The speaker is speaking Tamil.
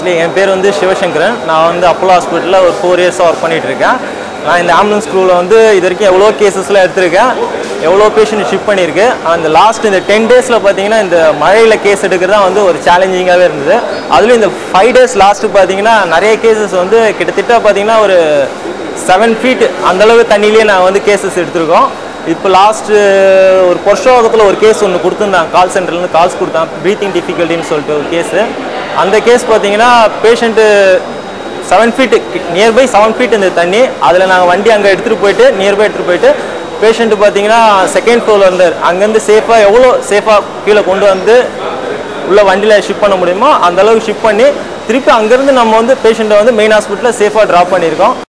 ஆக்சுவலி என் பேர் வந்து சிவசங்கரன் நான் வந்து அப்போலோ ஹாஸ்பிட்டலில் ஒரு ஃபோர் இயர்ஸாக ஒர்க் பண்ணிட்டு இருக்கேன் நான் இந்த ஆம்புலன்ஸ் க்ரூவில் வந்து இது வரைக்கும் எவ்வளோ கேசஸ்லாம் எடுத்திருக்கேன் எவ்வளோ பேஷண்ட் ஷிஃப்ட் பண்ணியிருக்கு அந்த லாஸ்ட் இந்த டென் டேஸில் பார்த்தீங்கன்னா இந்த மழையில் கேஸ் எடுக்கிறது தான் வந்து ஒரு சேலஞ்சிங்காகவே இருந்தது அதுலேயும் இந்த ஃபைவ் டேஸ் லாஸ்ட்டு பார்த்தீங்கன்னா நிறைய கேசஸ் வந்து கிட்டத்தட்ட பார்த்தீங்கன்னா ஒரு செவன் ஃபீட் அந்தளவு தண்ணியிலே நான் வந்து கேசஸ் எடுத்திருக்கோம் இப்போ லாஸ்ட்டு ஒரு பொருஷோகத்தில் ஒரு கேஸ் ஒன்று கொடுத்துருந்தாங்க கால் சென்டர்லேருந்து கால்ஸ் கொடுத்தாங்க ப்ரீத்திங் டிஃபிகல்ட்டின்னு சொல்லிட்டு ஒரு கேஸு அந்த கேஸ் பார்த்தீங்கன்னா patient seven feet nearby seven feet இந்த தண்ணி அதில் நாங்கள் வண்டி அங்கே எடுத்துகிட்டு போயிட்டு நியர்பை எடுத்துகிட்டு போயிட்டு பேஷண்ட்டு பார்த்தீங்கன்னா செகண்ட் ஃப்ளோரில் இருந்தார் அங்கேருந்து சேஃபாக எவ்வளோ சேஃபாக கீழே கொண்டு வந்து உள்ள வண்டியில் ஷிஃப்ட் பண்ண முடியுமோ அந்த அளவுக்கு ஷிஃப்ட் பண்ணி திருப்பி அங்கேருந்து நம்ம வந்து பேஷண்ட்டை வந்து மெயின் ஹாஸ்பிட்டலில் சேஃபாக ட்ராப் பண்ணியிருக்கோம்